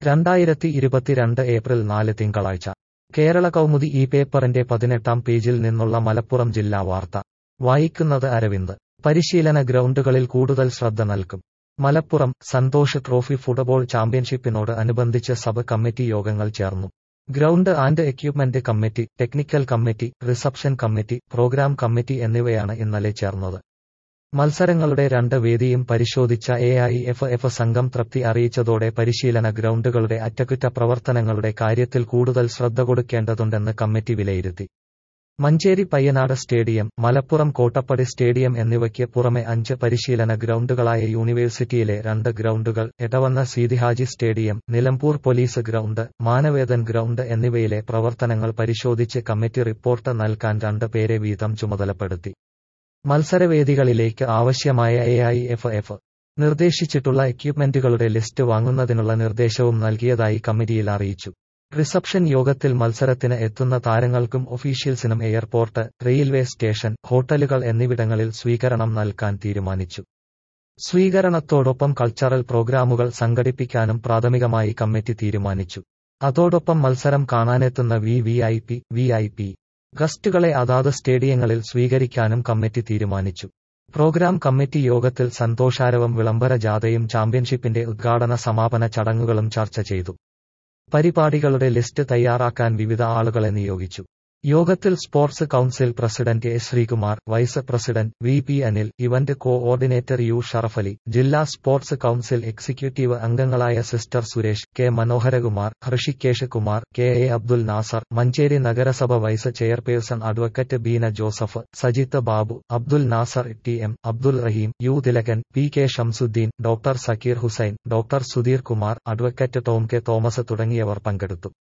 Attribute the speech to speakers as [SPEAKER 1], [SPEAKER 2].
[SPEAKER 1] രണ്ടായിരത്തി ഇരുപത്തിരണ്ട് ഏപ്രിൽ നാല് തിങ്കളാഴ്ച കേരള കൗമുദി ഈ പേപ്പറിന്റെ പതിനെട്ടാം പേജിൽ നിന്നുള്ള മലപ്പുറം ജില്ലാ വാർത്ത വായിക്കുന്നത് അരവിന്ദ് പരിശീലന ഗ്രൗണ്ടുകളിൽ കൂടുതൽ ശ്രദ്ധ നൽകും മലപ്പുറം സന്തോഷ് ട്രോഫി ഫുട്ബോൾ ചാമ്പ്യൻഷിപ്പിനോട് അനുബന്ധിച്ച് സബ് കമ്മിറ്റി യോഗങ്ങൾ ചേർന്നു ground and equipment committee technical committee reception committee program committee എന്നിവയാണ് ഇന്നലെ ചേർന്നത് മത്സരങ്ങളുടെ രണ്ട് വേദിയും പരിശോധിച്ച എ ഐ എഫ് എഫ് സംഘം തൃപ്തി അറിയിച്ചതോടെ പരിശീലന ഗ്രൗണ്ടുകളുടെ അറ്റകുറ്റപ്രവർത്തനങ്ങളുടെ കാര്യത്തിൽ കൂടുതൽ ശ്രദ്ധ കൊടുക്കേണ്ടതുണ്ടെന്ന് കമ്മിറ്റി വിലയിരുത്തി മഞ്ചേരി പയ്യനാട് സ്റ്റേഡിയം മലപ്പുറം കോട്ടപ്പടി സ്റ്റേഡിയം എന്നിവയ്ക്ക് പുറമെ അഞ്ച് പരിശീലന ഗ്രൗണ്ടുകളായ യൂണിവേഴ്സിറ്റിയിലെ രണ്ട് ഗ്രൗണ്ടുകൾ Edavanna Seethi Haji stadium Nilambur police ground Manavedan ground എന്നിവയിലെ പ്രവർത്തനങ്ങൾ പരിശോധിച്ച് കമ്മിറ്റി റിപ്പോർട്ട് നൽകാൻ രണ്ട് പേരെ വീതം ചുമതലപ്പെടുത്തി മത്സരവേദികളിലേക്ക് ആവശ്യമായ എ ഐ എഫ് എഫ് നിർദ്ദേശിച്ചിട്ടുള്ള എക്യുപ്മെന്റുകളുടെ ലിസ്റ്റ് വാങ്ങുന്നതിനുള്ള നിർദ്ദേശവും നൽകിയതായി കമ്മിറ്റിയിൽ അറിയിച്ചു റിസപ്ഷൻ യോഗത്തിൽ മത്സരത്തിന് എത്തുന്ന താരങ്ങൾക്കും ഒഫീഷ്യൽസിനും എയർപോർട്ട് റെയിൽവേ സ്റ്റേഷൻ ഹോട്ടലുകൾ എന്നിവിടങ്ങളിൽ സ്വീകരണം നൽകാൻ തീരുമാനിച്ചു സ്വീകരണത്തോടൊപ്പം കൾച്ചറൽ പ്രോഗ്രാമുകൾ സംഘടിപ്പിക്കാനും പ്രാഥമികമായി കമ്മിറ്റി തീരുമാനിച്ചു അതോടൊപ്പം മത്സരം കാണാനെത്തുന്ന V V I P V I P ഗസ്റ്റുകളെ അതാത് സ്റ്റേഡിയങ്ങളിൽ സ്വീകരിക്കാനും കമ്മിറ്റി തീരുമാനിച്ചു പ്രോഗ്രാം കമ്മിറ്റി യോഗത്തിൽ സന്തോഷാരവം വിളംബര ജാഥയും ചാമ്പ്യൻഷിപ്പിന്റെ ഉദ്ഘാടന സമാപന ചടങ്ങുകളും ചർച്ച ചെയ്തു പരിപാടികളുടെ ലിസ്റ്റ് തയ്യാറാക്കാൻ വിവിധ ആളുകളെ നിയോഗിച്ചു യോഗത്തിൽ sports council president A Sreekumar vice president V P Anil event coordinator U Sharafali ജില്ലാ സ്പോർട്സ് കൌൺസിൽ എക്സിക്യൂട്ടീവ് അംഗങ്ങളായ sister Suresh K Manoharakumar Hrishikesh Kumar K A Abdul Nasar Manjeri നഗരസഭ vice chairperson advocate Beena Joseph Sajith Babu Abdul Nasar T M Abdul Rahim U Thilakan P K Shamsuddin doctor Zakir Hussain doctor Sudheer Kumar advocate Tom K Thomas തുടങ്ങിയവർ പങ്കെടുത്തു